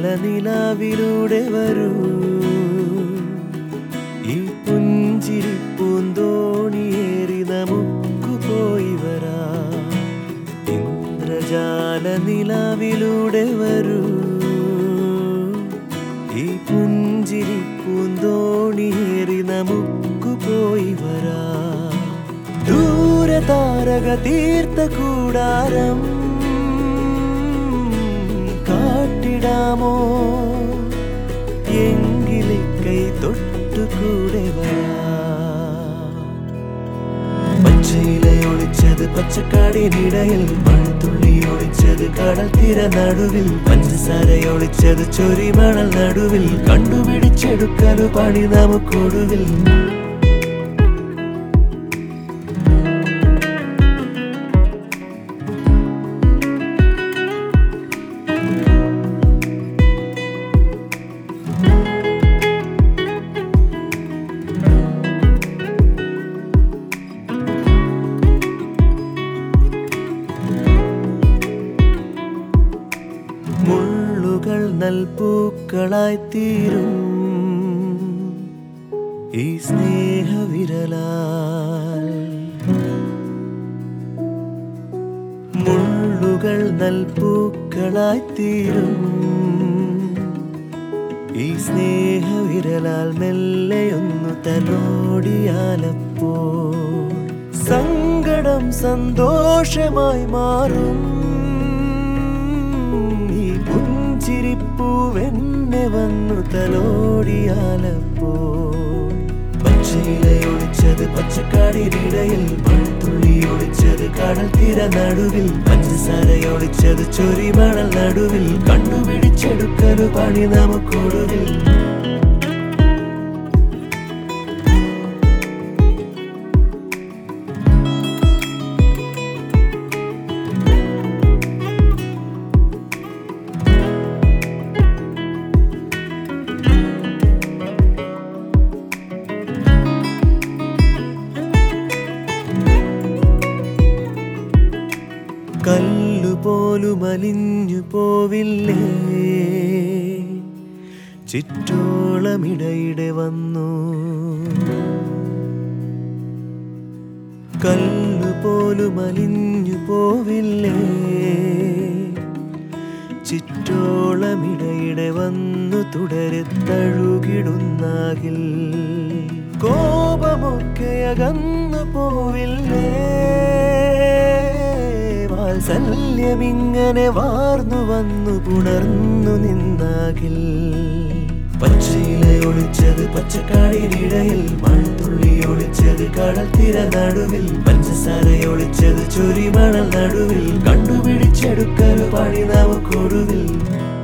നിലാവിലൂടെ വരൂ ഈ പുഞ്ചിരി പൂന്തോണിയേറി നമുക്കു പോയി വരാം ഇന്ദ്രജാല നിലാവിലൂടെ വരൂ ഈ പുഞ്ചിരി പൂന്തോണിയേറി നമുക്കു പോയി വരാം ദൂരെ താരക തീർത്ത കൂടാരം കാട്ടിടാമോ എങ്കിലെ കൈ തൊട്ടുകൂടെ വരാം പച്ചയില ഒളിച്ചത് പച്ചക്കാടിനിടയിൽ മഴത്തുള്ളി ഒളിച്ചത് കടൽ തീര നടുവിൽ പഞ്ചസാര ഒളിച്ചത് ചൊരിമണൽ നടുവിൽ കണ്ടുപിടിച്ചെടുക്കലു പണി നമുക്കൊടുവിൽ മുള്ളുകൾ നൽപൂക്കളായി തീരും ഈ സ്നേഹവിരലാൽ മുള്ളുകൾ നൽപൂക്കളായി തീരും ഈ സ്നേഹവിരലാൽ മെല്ലെയൊന്നു തലോടിയാലപ്പോ സങ്കടം സന്തോഷമായി മാറും ഈ പുഞ്ചിരിപ്പൂവെന്നെ വന്നു തലോടിയാലപ്പോ പച്ചയില ഒളിച്ചത് പച്ചക്കാടിനിടയിൽ മഴത്തുള്ളി ഒളിച്ചത് കടൽ തീര നടുവിൽ പഞ്ചസാര ഒളിച്ചത് ചൊരിമണൽ നടുവിൽ കണ്ടുപിടിച്ചെടുക്കലു പണി നമുക്കൊടുവിൽ കല്ലുപോലും അലിഞ്ഞു പോവില്ലേ ചുറ്റോളമിടയിടെ വന്നു കല്ലുപോലും അലിഞ്ഞു പോവില്ലേ ചുറ്റോളമിടയിടെ വന്നു തുടരെ തഴുകിടുന്നാകിൽ കോപമൊക്കെ അകന്നു പോവില്ലേ വാത്സല്യമിങ്ങനെ വാർന്നു വന്നു പുണർന്നു നിന്നാകിൽ പച്ചയില ഒളിച്ചത് പച്ചക്കാടിനിടയിൽ മൺതുള്ളി ഒളിച്ചത് കടൽ തീര നടുവിൽ പഞ്ചസാര ഒളിച്ചത് ചൊരിമണൽ നടുവിൽ കണ്ടുപിടിച്ചെടുക്കലു പണി നമുക്കൊടുവിൽ